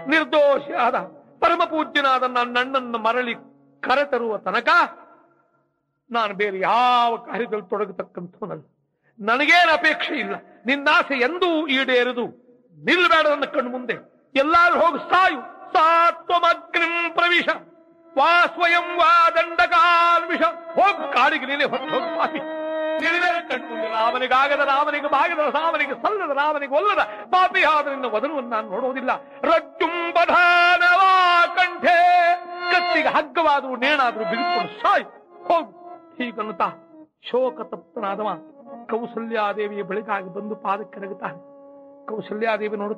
ನಿರ್ದೋಷಿಯಾದ ಪರಮ ಪೂಜ್ಯನಾದ ನನ್ನಣ್ಣನ್ನು ಮರಳಿ ಕರೆತರುವ ತನಕ ನಾನು ಬೇರೆ ಯಾವ ಕಾರ್ಯದಲ್ಲಿ ತೊಡಗತಕ್ಕಂಥವನಲ್ಲ ನನಗೇನು ಅಪೇಕ್ಷೆ ಇಲ್ಲ ನಿನ್ನಾಸೆ ಎಂದೂ ಈಡೇರದು ನಿಲ್ಬೇಡ ನನ್ನ ಕಣ್ಣು ಮುಂದೆ ಎಲ್ಲಾರು ಹೋಗಿ ಸಾಯು ಸಾತ್ವಮಗ್ನಿಂ ಪ್ರವಿಶ ವಾ ಸ್ವಯಂ ವಾ ದಂಡಕಾಲ್ವಿಷ ಹೋಗ್ ಕಾಡಿಗೆ ನೀನೆ ಹೊತ್ತು ಹೋಗಿ ಪಾಪಿ ನಿಲ್ಬೇಡ ಕಣ್ಣು ಮುಂದೆ ರಾಮನಿಗಾಗದ ರಾಮನಿಗೆ ಬಾಗದ ರಾಮನಿಗೆ ಸಲ್ಲದ ರಾಮನಿಗೆ ಒಲ್ಲದ ಪಾಪಿ ಆದ ನಿನ್ನ ವದನವನ್ನು ನಾನು ನೋಡುವುದಿಲ್ಲ ರಜ್ಜುಂಬಧಾನವಾ ಕಂಠೆ ಕತ್ತಿಗೆ ಹಗ್ಗವಾದರೂ ನೇಣಾದರೂ ಬಿಗಿದುಕೊಂಡು ಸಾಯು ಹೋಗು ಹೀಗನ್ನುತ್ತಾ ಶೋಕ ತಪ್ತನಾದವ ಕೌಸಲ್ಯಾದೇವಿಯ ಬಳಿಗಾಗಿ ಬಂದು ಪಾದಕ್ಕೆ ನಗುತ್ತಾನೆ ಕೌಸಲ್ಯಾದೇವಿ ನೋಡುತ್ತಾ